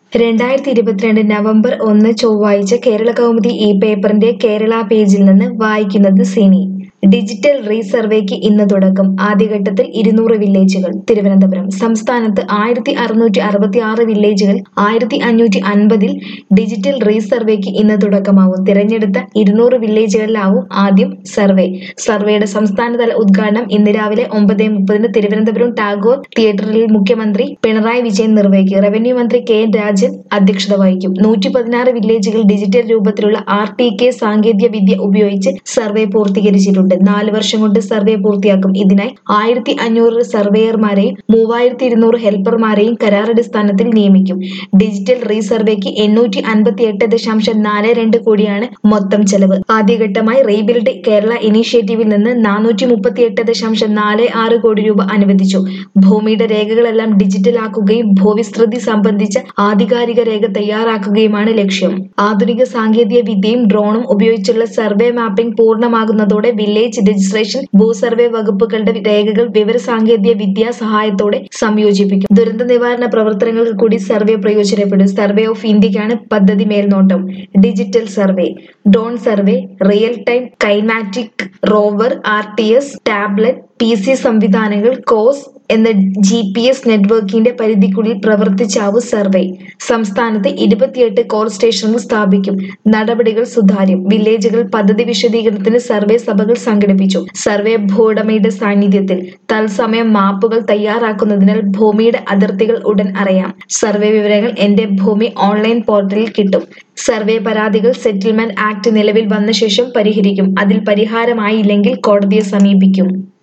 രണ്ടായിരത്തി ഇരുപത്തിരണ്ട് നവംബർ ഒന്ന് ചൊവ്വാഴ്ച കേരള കൗമുദി ഈ പേപ്പറിന്റെ കേരള പേജിൽ നിന്ന് വായിക്കുന്നത് സിനി ഡിജിറ്റൽ റീസർവേക്ക് ഇന്ന് തുടക്കം ആദ്യഘട്ടത്തിൽ ഇരുന്നൂറ് വില്ലേജുകൾ തിരുവനന്തപുരം സംസ്ഥാനത്ത് ആയിരത്തി അറുന്നൂറ്റി അറുപത്തി ആറ് വില്ലേജുകൾ ആയിരത്തി അഞ്ഞൂറ്റി അൻപതിൽ ഡിജിറ്റൽ റീസർവേക്ക് ഇന്ന് തുടക്കമാവും തിരഞ്ഞെടുത്ത ഇരുന്നൂറ് വില്ലേജുകളിലാവും ആദ്യം സർവേ സർവേയുടെ സംസ്ഥാനതല ഉദ്ഘാടനം ഇന്ന് രാവിലെ ഒമ്പത് മുപ്പതിന് തിരുവനന്തപുരം ടാഗോർ തിയേറ്ററിൽ മുഖ്യമന്ത്രി പിണറായി വിജയൻ നിർവഹിക്കും റവന്യൂ മന്ത്രി കെ എൻ രാജൻ അധ്യക്ഷത വഹിക്കും നൂറ്റി പതിനാറ് വില്ലേജുകൾ ഡിജിറ്റൽ രൂപത്തിലുള്ള ആർ ടി കെ സാങ്കേതിക വിദ്യ ഉപയോഗിച്ച് സർവേ പൂർത്തീകരിച്ചിട്ടുണ്ട് നാല് വർഷം കൊണ്ട് സർവേ പൂർത്തിയാക്കും ഇതിനായി ആയിരത്തി അഞ്ഞൂറ് സർവേയർമാരെയും മൂവായിരത്തി ഇരുന്നൂറ് ഹെൽപ്പർമാരെയും കരാറടിസ്ഥാനത്തിൽ നിയമിക്കും ഡിജിറ്റൽ റീസർവേക്ക് എണ്ണൂറ്റി അൻപത്തി എട്ട് ദശാംശം നാല് രണ്ട് കോടിയാണ് മൊത്തം ചെലവ് ആദ്യഘട്ടമായി റീബിൽഡ് കേരള ഇനീഷ്യേറ്റീവിൽ നിന്ന് നാനൂറ്റി മുപ്പത്തി എട്ട് ദശാംശം നാല് ആറ് കോടി രൂപ അനുവദിച്ചു ഭൂമിയുടെ രേഖകളെല്ലാം ഡിജിറ്റലാക്കുകയും ഭൂവിസ്തൃതി സംബന്ധിച്ച ആധികാരിക രേഖ തയ്യാറാക്കുകയുമാണ് ലക്ഷ്യം ആധുനിക സാങ്കേതിക വിദ്യയും ഡ്രോണും ഉപയോഗിച്ചുള്ള സർവേ മാപ്പിംഗ് പൂർണ്ണമാകുന്നതോടെ വില്ലേജ് രജിസ്ട്രേഷൻ ഭൂസർവേ വകുപ്പുകളുടെ രേഖകൾ വിവരസാങ്കേതിക വിദ്യാ സഹായത്തോടെ സംയോജിപ്പിക്കും ദുരന്ത നിവാരണ പ്രവർത്തനങ്ങൾക്ക് കൂടി സർവേ പ്രയോജനപ്പെടും സർവേ ഓഫ് ഇന്ത്യക്കാണ് പദ്ധതി മേൽനോട്ടം digital survey drone survey real time kinematic rover R T S tablet P C സംവിധാനങ്ങൾ കോസ് എന്ന ജി പി എസ് നെറ്റ്വർക്കിന്റെ പരിധിക്കുള്ളിൽ പ്രവർത്തിച്ചാവും സർവേ സംസ്ഥാനത്ത് ഇരുപത്തിയെട്ട് കോൾ സ്റ്റേഷനുകൾ സ്ഥാപിക്കും നടപടികൾ സുതാര്യം വില്ലേജുകൾ പദ്ധതി വിശദീകരണത്തിന് സർവേ സഭകൾ സംഘടിപ്പിച്ചു സർവേ ഭൂവുടമയുടെ സാന്നിധ്യത്തിൽ തത്സമയം മാപ്പുകൾ തയ്യാറാക്കുന്നതിനാൽ ഭൂമിയുടെ അതിർത്തികൾ ഉടൻ അറിയാം സർവേ വിവരങ്ങൾ എന്റെ ഭൂമി ഓൺലൈൻ പോർട്ടലിൽ കിട്ടും സർവേ പരാതികൾ സെറ്റിൽമെന്റ് ആക്ട് നിലവിൽ വന്ന ശേഷം പരിഹരിക്കും അതിൽ പരിഹാരമായില്ലെങ്കിൽ കോടതിയെ സമീപിക്കും